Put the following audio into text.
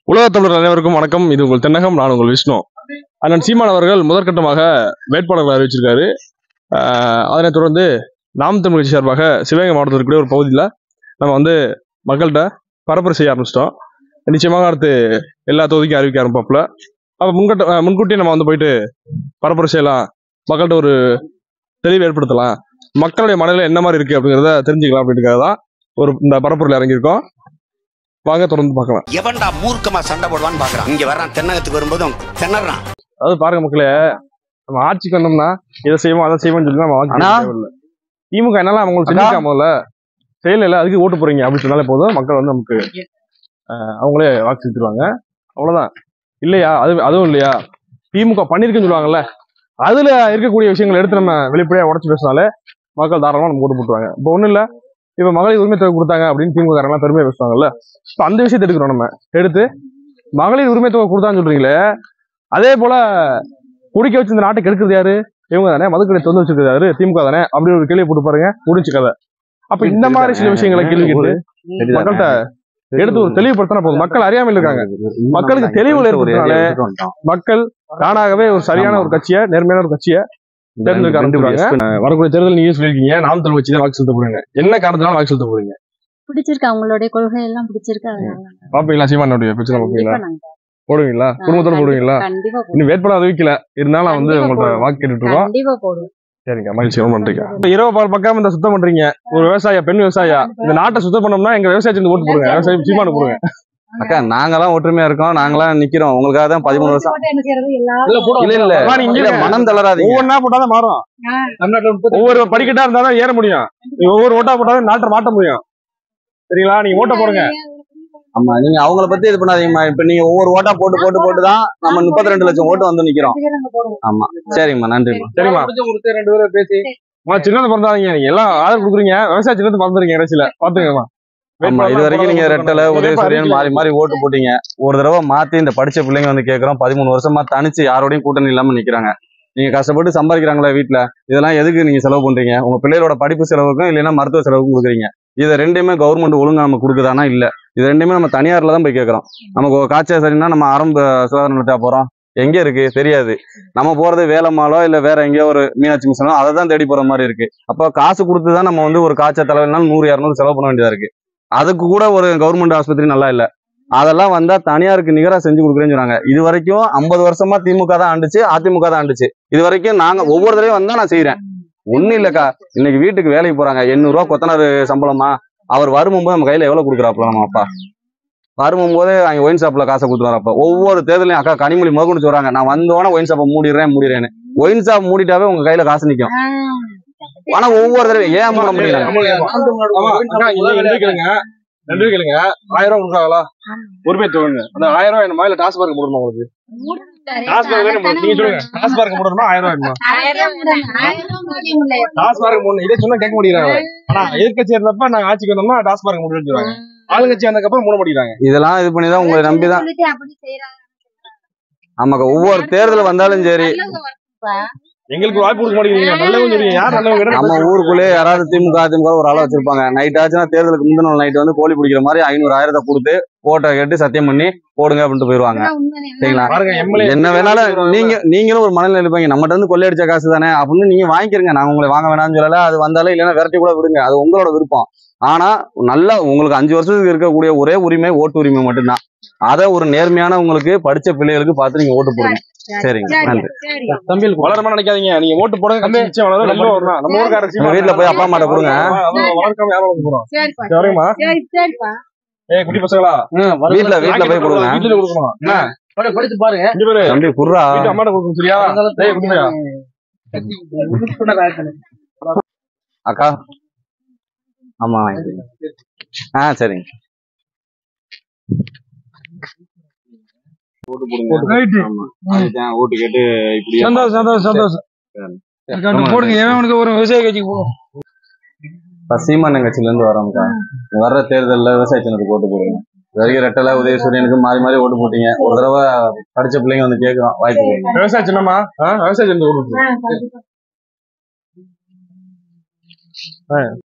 உலகத் தமிழர் அனைவருக்கும் வணக்கம் இது உங்கள் தென்னகம் நான் உங்கள் விஷ்ணு அண்ணன் சீமான் அவர்கள் முதற்கட்டமாக வேட்பாளர்களை அறிவிச்சிருக்காரு ஆஹ் அதனைத் தொடர்ந்து நாம் தமிழ் கட்சி சார்பாக சிவகங்கை மாவட்டத்தில் இருக்கக்கூடிய ஒரு பகுதியில் நம்ம வந்து மக்கள்கிட்ட பரப்புரை செய்ய ஆரம்பிச்சிட்டோம் நிச்சயமாக அடுத்து எல்லா தொகுதிக்கும் அறிவிக்க ஆரம்பிப்பாப்புல அப்போ முன்கட்ட ஆஹ் முன்கூட்டியே நம்ம வந்து போயிட்டு பரப்புரை செய்யலாம் மக்கள்கிட்ட ஒரு தெளிவு ஏற்படுத்தலாம் மக்களுடைய மனநிலை என்ன மாதிரி இருக்கு அப்படிங்கிறத தெரிஞ்சுக்கலாம் அப்படின்றதுக்காக தான் ஒரு இந்த பரப்புரையில் இறங்கியிருக்கோம் வாங்க தொடர்ந்து பார்க்கலாம் எவன்டா மூர்க்கமா சண்டை போடுவான்னு பாக்குறான் இங்க வர்றான் தென்னகத்துக்கு வரும்போது அவன் திணறான் அதாவது பாருங்க மக்களே நம்ம ஆட்சிக்கு வந்தோம்னா இதை செய்வோம் அதை செய்வோம்னு சொல்லி நம்ம ஆட்சி அண்ணா. தேவையில்லை திமுக என்னெல்லாம் அவங்களுக்கு அண்ணா. செஞ்சுக்காம முதல்ல செயல் இல்லை அதுக்கு ஓட்டு போறீங்க அப்படின்னு சொன்னாலே போதும் மக்கள் வந்து நமக்கு ஆஹ், அவங்களே வாக்கு செலுத்திடுவாங்க அவ்வளவுதான் இல்லையா அது அதுவும் இல்லையா திமுக பண்ணிருக்குன்னு சொல்லுவாங்கல்ல அதுல இருக்கக்கூடிய விஷயங்களை எடுத்து நம்ம வெளிப்படையா உடச்சு பேசினாலே மக்கள் தாராளமா நம்ம ஓட்டு போட்டுருவாங்க இப்போ ஒண்ணும் இல்ல இப்ப மகளிர் உரிமை தொகை கொடுத்தாங்க அப்படின்னு திமுக காரங்களாம் பெருமையா பேசுவாங்கல்ல இப்ப அந்த விஷயத்தை எடுக்கிறோம் நம்ம எடுத்து மகளிர் உரிமை தொகை கொடுத்தான்னு சொல்றீங்களே அதே போல குடிக்க வச்சு இந்த நாட்டை கெடுக்கிறது யாரு இவங்க தானே மதுக்கடை திறந்து வச்சிருக்கிறது யாரு திமுக தானே அப்படி ஒரு கேள்வி போட்டு பாருங்க முடிச்சு கதை அப்ப இந்த மாதிரி சில விஷயங்களை கேள்வி கேட்டு மக்கள்கிட்ட எடுத்து ஒரு தெளிவுபடுத்தினா போதும் மக்கள் அறியாமல் இருக்காங்க மக்களுக்கு தெளிவுல ஏற்படுத்தினாலே மக்கள் தானாகவே ஒரு சரியான ஒரு கட்சியை நேர்மையான ஒரு கட்சியை தேர்ந்தெடுக்க ஆரம்பிச்சிருக்காங்க வரக்கூடிய தேர்தல் நீங்க சொல்லியிருக்கீங்க நாம் தமிழ் வச்சு தான் வாக்கு செலுத்த போறீங்க என்ன காரணத்தினால வாக்கு செலுத்த போறீங்க பிடிச்சிருக்கு அவங்களுடைய கொள்கை எல்லாம் பிடிச்சிருக்கு அதனால பாப்பீங்களா சீமானுடைய பிரச்சனை பாப்பீங்களா கண்டிப்பா நாங்க போடுவீங்களா குடும்பத்தோட போடுவீங்களா கண்டிப்பா போடுவோம். இன்னும் வேட்பாளர் அறிவிக்கல இருந்தாலும் வந்து கண்டிப்பா உங்கள்ட்ட போடுவோம். வாக்கு கேட்டுட்டு இருக்கோம் கண்டிப்பா போடுவோம் சரிங்க மகிழ்ச்சி ரொம்ப நன்றிங்க இப்ப இரவு பால் பக்கம் இந்த சுத்தம் பண்றீங்க ஒரு விவசாய பெண் விவசாயியா இந்த நாட்டை சுத்தம் பண்ணோம்னா எங்க விவசாயத்துல ஓட்டு போடுங்க விவசாயம் சீமானு போடுங்க அக்கா நாங்கெல்லாம் ஒற்றுமையா இருக்கோம் நாங்கெல்லாம் நிக்கிறோம் உங்களுக்காக தான் பதிமூணு வருஷம் என்ன செய்யறது எல்லாரும் இல்ல இல்ல அதான் நீங்க இல்ல, இருங்க. மனம் தளராதீங்க ஒவ்வொன்னா போட்டாதான் மாறும் ஒவ்வொரு படிக்கட்டா இருந்தாதான் ஏற முடியும் நீங்க ஒவ்வொரு ஓட்டா போட்டாதான் நாட்டை மாட்ட முடியும் சரிங்களா நீங்க ஓட்ட போடுங்க ஆமா நீங்க அவங்கள பத்தி இது பண்ணாதீங்கம்மா இப்ப நீங்க ஒவ்வொரு ஓட்டா போட்டு போட்டு போட்டு தான் நம்ம முப்பத்தி ரெண்டு லட்சம் ஓட்டு வந்து நிக்கிறோம் நாங்க போடுவோம். சரிங்கம்மா நன்றிம்மா சரிம்மா ரெண்டு பேரும் பேசி சின்னது பிறந்தாதீங்க நீங்க எல்லாம் ஆதரவு கொடுக்குறீங்க விவசாய சின்னது பிறந்துருங்க கடைசியில பாத்துக்கமா ஆமா இது வரைக்கும் நீங்க ரெட்டல உதயசூரியன் மாறி மாறி ஓட்டு போட்டீங்க ஒரு தடவை மாத்தி இந்த படிச்ச பிள்ளைங்க வந்து கேக்குறோம் பதிமூணு வருஷமா தனிச்சு யாரோடையும் கூட்டணி இல்லாம நிக்கிறாங்க நீங்க கஷ்டப்பட்டு சம்பாதிக்கிறாங்களா வீட்டுல இதெல்லாம் எதுக்கு நீங்க செலவு பண்றீங்க உங்க பிள்ளைகளோட படிப்பு செலவுக்கும் இல்லைன்னா மருத்துவ செலவுக்கும் கொடுக்குறீங்க இது ரெண்டுமே கவர்மெண்ட் ஒழுங்கா நம்ம கொடுக்குதானா இல்ல இது ரெண்டுமே நம்ம தனியார்ல தான் போய் கேட்கறோம் நமக்கு ஒரு காய்ச்சல் சரின்னா நம்ம ஆரம்ப சுகாதார நிலையத்தா போறோம் எங்க இருக்கு தெரியாது நம்ம போறது வேலம்மாலோ இல்ல வேற எங்கேயோ ஒரு மீனாட்சி மிஷனோ அதை தான் தேடி போற மாதிரி இருக்கு அப்போ காசு கொடுத்து தான் நம்ம வந்து ஒரு காய்ச்சல் தலைவலினாலும் நூறு இரநூறு செலவு பண்ண வேண்டியதா இருக்கு அதுக்கு கூட ஒரு கவர்மெண்ட் ஆஸ்பத்திரி நல்லா இல்ல அதெல்லாம் வந்தா தனியாருக்கு நிகரா செஞ்சு கொடுக்குறேன்னு சொன்னாங்க இது வரைக்கும் ஐம்பது வருஷமா திமுக தான் ஆண்டுச்சு அதிமுக தான் ஆண்டுச்சு இது வரைக்கும் நாங்க ஒவ்வொரு தடவையும் வந்தா நான் செய்யறேன் ஒண்ணும் இல்லக்கா இன்னைக்கு வீட்டுக்கு வேலைக்கு போறாங்க எண்ணூறு ரூபா கொத்தனார் சம்பளமா அவர் வரும்போது நம்ம கையில எவ்வளவு கொடுக்குறாப்புல நம்ம அப்பா வரும்போது அங்க ஒயின் ஷாப்ல காசை கொடுத்துறாப்ப ஒவ்வொரு தேர்தலையும் அக்கா கனிமொழி முதற்கொண்டு சொல்றாங்க நான் வந்தோடனே ஒயின் ஷாப்பை மூடிடுறேன் மூடிடுறேன்னு ஒயின் ஷாப் மூடிட்டாவே உங்க கையில காசு நிக்கும் ஆனா ஒவ்வொரு தடவையும் ஏன் மூட முடியல ஆமா, அக்கா, இங்க நன்றி கேளுங்க நன்றி கேளுங்க ஆயிரம் ரூபாய் கொடுக்குறாங்களா உரிமை தொகுங்க அந்த ஆயிரம் ரூபாய் என்னமா இல்ல டாஸ்மார்க் போடணுமா உங்களுக்கு டாஸ்மார்க் தானே போடணும். நீங்க சொல்லுங்க டாஸ்மார்க் போடணுமா ஆயிரம் ரூபாய் வேணுமா ஆயிரம் ரூபாய், ஆயிரம் ரூபாய் முடியுமில்ல. டாஸ்மார்க் போடணும் இதை சொன்னா கேட்க மாட்டேங்கிறாங்க ஆனா எதிர்கட்சி இருந்தப்ப நாங்க ஆட்சிக்கு வந்தோம்னா டாஸ்மார்க் முடியும்னு சொல்லுவாங்க ஆளுங்கட்சி வந்ததுக்கு அப்புறம் மூட மாட்டேங்கிறாங்க இதெல்லாம் இது பண்ணி தான் உங்களை நம்பி தான் சொல்லிட்டு அப்படி செய்றாங்க. ஆமாக்கா ஒவ்வொரு தேர்தல் வந்தாலும் சரி நல்லவங்க வரணும்ப்பா. எங்களுக்கு வாய்ப்பு கொடுக்க மாட்டேங்கிறீங்க நல்லவங்க சொல்றீங்க யார் நல்லவங்க நம்ம ஊருக்குள்ளே யாராவது திமுக அதிமுக ஒரு ஆளை வச்சிருப்பாங்க நைட் ஆச்சுன்னா தேர்தலுக்கு முந்தின நாள் நைட் வந்து கோழி பிடிக்கிற மாதிரி ஐநூறு ஆயிரத்தை கொடுத்து போட்டோ கேட்டு சத்தியம் பண்ணி போடுங்க அப்படின்ட்டு போயிருவாங்க அதான் உண்மை. சரிங்களா பாருங்க எம்எல்ஏ என்ன வேணாலும் நீங்க நீங்களும் ஒரு மனநிலை இருப்பீங்க நம்மகிட்ட இருந்து கொள்ளையடிச்ச காசு தானே அப்படின்னு நீங்க வாங்கிக்கிறங்க நான் உங்களை வாங்க வேணாம்னு சொல்லல அது வந்தாலும் இல்லைன்னா விரட்டி கூட விடுங்க அது உங்களோட விருப்பம் ஆனா நல்லா உங்களுக்கு அஞ்சு வருஷத்துக்கு இருக்கக்கூடிய ஒரே உரிமை ஓட்டு உரிமை மட்டும்தான் அதை ஒரு நேர்மையான உங்களுக்கு படிச்ச பிள்ளைகளுக்கு பார்த்து நீங்க ஓட்டு போடுங்க சரிங்க சரி, நன்றி சரி. தம்பி வளரமா நினைக்காதீங்க நீங்க ஓட்டு போடுங்க கம்பி நிச்சயம் வளரும் நல்ல வரணும் நம்ம ஊருக்கார உங்க வீட்டுல போய் அப்பா அம்மாட்ட கொடுங்க வளர்க்காம யாரும் வளர்க்க போறோம் சரிப்பா. சரி, வரேம்மா. சரி, சரிப்பா. ஏய் குட்டி பசங்களா வீட்டுல வீட்டுல போய் கொடுங்க வீட்டுல கொடுக்கணும் என்ன படிச்சு பாருங்க இங்க பாரு தம்பி குர்ரா வீட்டு அம்மாட்ட கொடுக்கணும் சரியா டேய் குட்டியா அக்கா ஆமா ஆ சரிங்க ஆமா. அதுதான் ஓட்டு கேட்டு இப்படி சந்தோஷம் சந்தோஷம் சந்தோஷம் போடுங்க எவனுக்கு ஒரு விவசாய கட்சிக்கு போடும் இப்ப சீமான் கட்சியில இருந்து வரோம்க்கா வர்ற தேர்தல்ல விவசாய சின்னத்துக்கு ஓட்டு போடுங்க இது வரைக்கும் ரெட்டல உதயசூரியனுக்கு மாறி மாறி ஓட்டு போட்டீங்க ஒரு தடவை படிச்ச பிள்ளைங்க வந்து கேட்கறோம் வாய்ப்பு கொடுங்க. விவசாய சின்னமா ஆ, விவசாய சின்ன ஓட்டு ஆ, கண்டிப்பா.